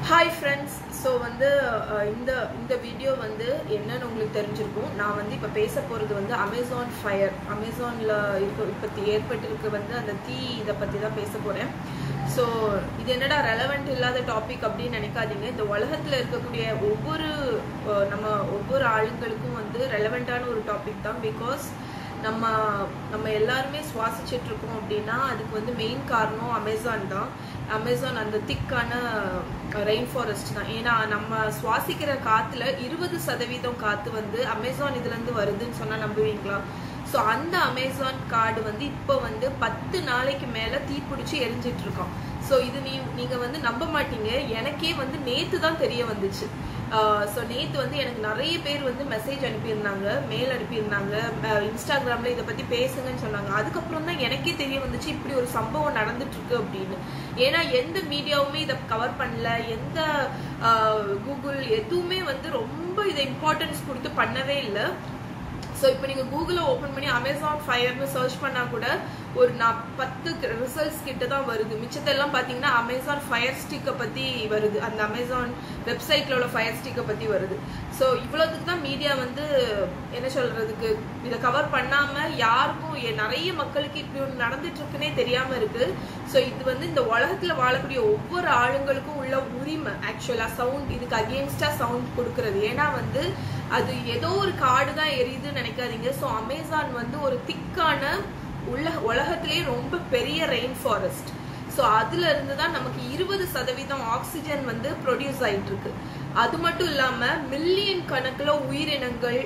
hi friends so வந்து அஹ், இந்த இந்த வீடியோ வந்து என்னன்னு உங்களுக்கு தெரிஞ்சிருக்கும் நான் வந்து இப்போ பேச போகிறது வந்து அமேசான் ஃபயர் அமேசானில் இருக்க இப்போ ஏற்பட்டிருக்க வந்து அந்த தீ இதை பற்றி தான் பேச போகிறேன் ஸோ இது என்னடா ரெலவெண்ட் இல்லாத டாபிக் அப்படின்னு நினைக்காதீங்க இந்த உலகத்தில் இருக்கக்கூடிய ஒவ்வொரு அஹ், நம்ம ஒவ்வொரு ஆளுங்களுக்கும் வந்து ரெலவெண்ட்டான ஒரு டாபிக் தான் பிகாஸ் நம்ம நம்ம எல்லாருமே சுவாசிச்சுட்டு இருக்கோம் அப்படின்னா அதுக்கு வந்து மெயின் காரணம் அமேசான் தான் அமேசான் அந்த திக்கான ரெயின் ஃபாரஸ்ட் தான் ஏன்னா நம்ம சுவாசிக்கிற காத்துல இருபது சதவீதம் காத்து வந்து அமேசான் இதுல இருந்து வருதுன்னு சொன்னா நம்புவீங்களா ஸோ அந்த அமேசான் காடு வந்து இப்போ வந்து பத்து நாளைக்கு மேல தீப்பிடிச்சு எரிஞ்சிட்டு இருக்கோம் ஸோ இது நீ நீங்க வந்து நம்ப மாட்டீங்க எனக்கே வந்து நேத்து தான் தெரிய வந்துச்சு ஸோ நேத்து வந்து எனக்கு நிறைய பேர் வந்து மெசேஜ் அனுப்பியிருந்தாங்க மெயில் அனுப்பியிருந்தாங்க அஹ் இன்ஸ்டாகிராம்ல இதை பத்தி பேசுங்கன்னு சொன்னாங்க அதுக்கப்புறம் தான் எனக்கே தெரிய வந்துச்சு இப்படி ஒரு சம்பவம் நடந்துட்டு இருக்கு அப்படின்னு ஏன்னா எந்த மீடியாவுமே இதை கவர் பண்ணல எந்த கூகுள் எதுவுமே வந்து ரொம்ப இதை இம்பார்ட்டன்ஸ் கொடுத்து பண்ணவே இல்லை ஸோ இப்போ நீங்கள் கூகுளில் ஓப்பன் பண்ணி அமேசான் ஃபயர்னு சர்ச் பண்ணால் கூட ஒரு நான் பத்து ரிசல்ட்ஸ் கிட்ட தான் வருது மிச்சத்தெல்லாம் பார்த்தீங்கன்னா அமேசான் ஃபயர் ஸ்டிக்கை பற்றி வருது அந்த அமேசான் வெப்சைட்டில் உள்ள ஃபயர் ஸ்டிக்கை பற்றி வருது ஸோ இவ்வளோத்துக்கு தான் மீடியா வந்து என்ன சொல்கிறதுக்கு இதை கவர் பண்ணாமல் யாருக்கும் எ- நிறைய மக்களுக்கு இப்படி ஒன்று நடந்துட்டு இருக்குன்னே தெரியாமல் இருக்குது ஸோ இது வந்து இந்த உலகத்தில் வாழக்கூடிய ஒவ்வொரு ஆளுங்களுக்கும் உள்ள உரிமை ஆக்சுவலாக சவுண்ட் இதுக்கு அகேன்ஸ்டாக சவுண்ட் கொடுக்கறது ஏன்னா வந்து அது ஏதோ ஒரு காடு தான் எரியுதுன்னு நினைக்காதீங்க ஸோ அமேசான் வந்து ஒரு திக்கான உள்ள உலகத்திலேயே ரொம்ப பெரிய ரெயின் ஃபாரஸ்ட் ஸோ அதுல இருந்து தான் நமக்கு இருபது சதவீதம் ஆக்சிஜன் வந்து ப்ரொடியூஸ் ஆயிட்டு இருக்கு அது மட்டும் இல்லாம மில்லியன் கணக்குல உயிரினங்கள்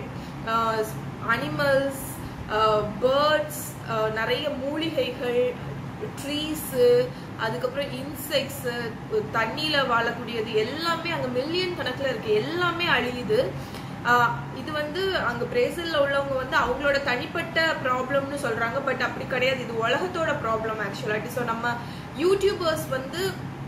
அனிமல்ஸ் பேர்ட்ஸ் நிறைய மூலிகைகள் ட்ரீஸு அதுக்கப்புறம் இன்செக்ட்ஸு தண்ணியில வாழக்கூடியது எல்லாமே அங்க மில்லியன் கணக்குல இருக்கு எல்லாமே அழியுது ஆஹ் இது வந்து அங்க பிரேசில்ல உள்ளவங்க வந்து அவங்களோட தனிப்பட்ட ப்ராப்ளம்னு சொல்றாங்க பட் அப்படி கிடையாது இது உலகத்தோட ப்ராப்ளம் ஆக்சுவலாட்டி ஸோ நம்ம யூடியூபர்ஸ் வந்து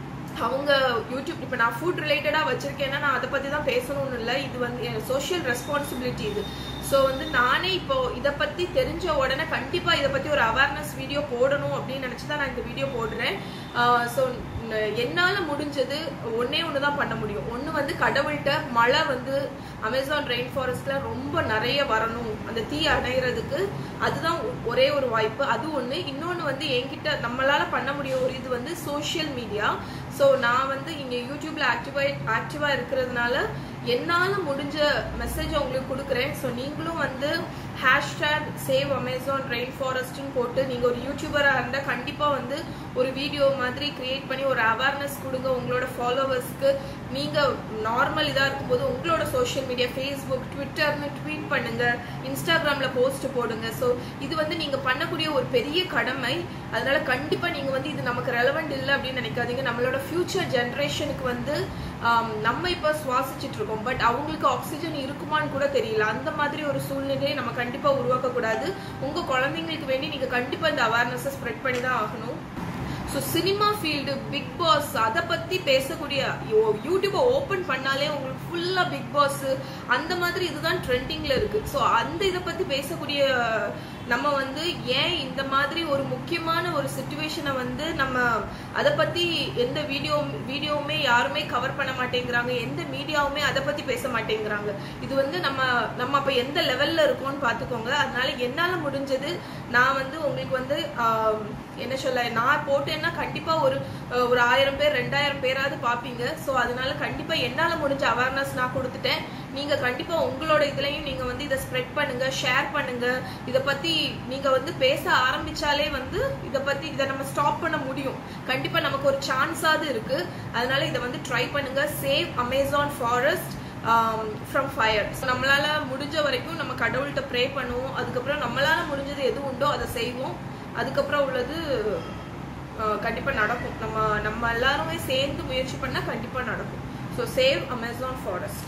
அவங்க யூடியூப் இப்போ நான் ஃபுட் ரிலேட்டடாக வச்சிருக்கேன்னா நான் அதை பற்றி தான் பேசணும்னு இல்லை இது வந்து என் சோஷியல் ரெஸ்பான்சிபிலிட்டி இது ஸோ வந்து நானே இப்போ இதை பற்றி தெரிஞ்ச உடனே கண்டிப்பாக இதை பற்றி ஒரு அவேர்னஸ் வீடியோ போடணும் அப்படின்னு நினச்சி தான் நான் இந்த வீடியோ போடுறேன் ஸோ என்னால் முடிஞ்சது ஒன்றே ஒன்று தான் பண்ண முடியும் ஒன்று வந்து கடவுள்கிட்ட மழை வந்து அமேசான் ரெயின் ஃபாரஸ்ட்ல ரொம்ப நிறைய வரணும் அந்த தீ அணையிறதுக்கு அதுதான் ஒ- ஒரே ஒரு வாய்ப்பு அது ஒன்று இன்னொன்று வந்து என்கிட்ட நம்மளால பண்ண முடிய ஒரு இது வந்து சோஷியல் மீடியா ஸோ நான் வந்து இங்கே யூடியூப்ல ஆக்டிவா ஆக்டிவாக இருக்கிறதுனால என்னால் முடிஞ்ச மெசேஜ் உங்களுக்கு கொடுக்குறேன் ஸோ நீங்களும் வந்து ஹேஷ்டேக் சேவ் அமேசான் ரெயின் ஃபாரஸ்ட்னு போட்டு நீங்கள் ஒரு யூடியூபராக இருந்தால் கண்டிப்பாக வந்து ஒரு வீடியோ மாதிரி கிரியேட் பண்ணி ஒரு அவேர்னஸ் கொடுங்க உங்களோட ஃபாலோவர்ஸ்க்கு நீங்கள் நார்மல் இதாக இருக்கும்போது உங்களோட சோஷியல் மீடியா ஃபேஸ்புக் ட்விட்டர்னு ட்வீட் பண்ணுங்க இன்ஸ்டாகிராமில் போஸ்ட் போடுங்க ஸோ இது வந்து நீங்கள் பண்ணக்கூடிய ஒரு பெரிய கடமை அதனால கண்டிப்பாக நீங்கள் வந்து இது நமக்கு ரெலவெண்ட் இல்லை அப்படின்னு நினைக்காதீங்க நம்மளோட ஃபியூச்சர் ஜென்ரேஷனுக்கு வந்து ஆம், நம்ம இப்போ சுவாசிச்சுட்டு இருக்கோம் பட் அவங்களுக்கு ஆக்சிஜன் இருக்குமான்னு கூட தெரியல அந்த மாதிரி ஒரு சூழ்நிலையை நம்ம கண்டிப்பாக உருவாக்கக்கூடாது உங்கள் குழந்தைங்களுக்கு வேண்டி நீங்கள் கண்டிப்பாக இந்த அவேர்னஸை ஸ்ப்ரெட் பண்ணி தான் ஆகணும் so cinema field Bigg Boss அதை பற்றி பேசக்கூடிய யோ- யூடியூப்பை ஓப்பன் பண்ணாலே உங்களுக்கு ஃபுல்லாக பிக் பாஸ் அந்த மாதிரி இதுதான் ட்ரெண்டிங்கில் இருக்குது ஸோ அந்த இதை பற்றி பேசக்கூடிய நம்ம வந்து ஏன் இந்த மாதிரி ஒரு முக்கியமான ஒரு சுச்சுவேஷனை வந்து நம்ம அதை பற்றி எந்த வீடியோ வீடியோவுமே யாருமே கவர் பண்ண மாட்டேங்கிறாங்க எந்த மீடியாவுமே அதை பற்றி பேச மாட்டேங்கிறாங்க இது வந்து நம்ம நம்ம அப்போ எந்த லெவலில் இருக்கோம்னு பார்த்துக்கோங்க அதனால என்னால் முடிஞ்சது நான் வந்து உங்களுக்கு வந்து ஆம், என்ன சொல்ல நான் போட்டேன்னா கண்டிப்பா ஒரு அஹ், ஒரு ஆயிரம் பேர் ரெண்டாயிரம் பேராவது பாப்பீங்க ஸோ அதனால கண்டிப்பா என்னால முடிஞ்ச அவேர்னஸ் நான் கொடுத்துட்டேன் நீங்க கண்டிப்பா உங்களோட இதுலயும் நீங்க வந்து இதை ஸ்ப்ரெட் பண்ணுங்க ஷேர் பண்ணுங்க இதை பத்தி நீங்க வந்து பேச ஆரம்பிச்சாலே வந்து இதை பத்தி இதை நம்ம ஸ்டாப் பண்ண முடியும் கண்டிப்பா நமக்கு ஒரு சான்ஸாவது இருக்கு அதனால இதை வந்து ட்ரை பண்ணுங்க save Amazon forest from fire நம்மளால முடிஞ்ச வரைக்கும் நம்ம கடவுள்கிட்ட ப்ரே பண்ணுவோம் அதுக்கப்புறம் நம்மளால முடிஞ்சது எது உண்டோ அதை செய்வோம் அதுக்கப்புறம் உள்ளது அஹ், கண்டிப்பா நடக்கும் நம்ம நம்ம எல்லாருமே சேர்ந்து முயற்சி பண்ணா கண்டிப்பா நடக்கும் so save Amazon forest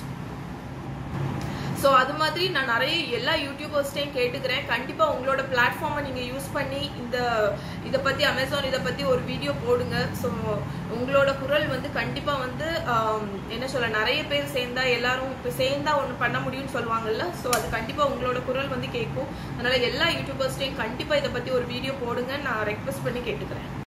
so அது மாதிரி நான் நிறைய எல்லா யூடியூபர்ஸ்டையும் கேட்டுக்கிறேன் கண்டிப்பா உங்களோட பிளாட்ஃபார்மை நீங்க யூஸ் பண்ணி இந்த இதை பத்தி அமேசான் இதை பத்தி ஒரு வீடியோ போடுங்க ஸோ உங்களோட குரல் வந்து கண்டிப்பா வந்து ஆம், என்ன சொல்ல நிறைய பேர் சேர்ந்தா எல்லாரும் இப்போ சேர்ந்தா ஒன்று பண்ண முடியும்னு சொல்லுவாங்கல்ல ஸோ அது கண்டிப்பா உங்களோட குரல் வந்து கேட்கும் அதனால எல்லா யூடியூபர்ஸ்டையும் கண்டிப்பா இதை பத்தி ஒரு வீடியோ போடுங்க நான் ரெக்வஸ்ட் பண்ணி கேட்டுக்கிறேன்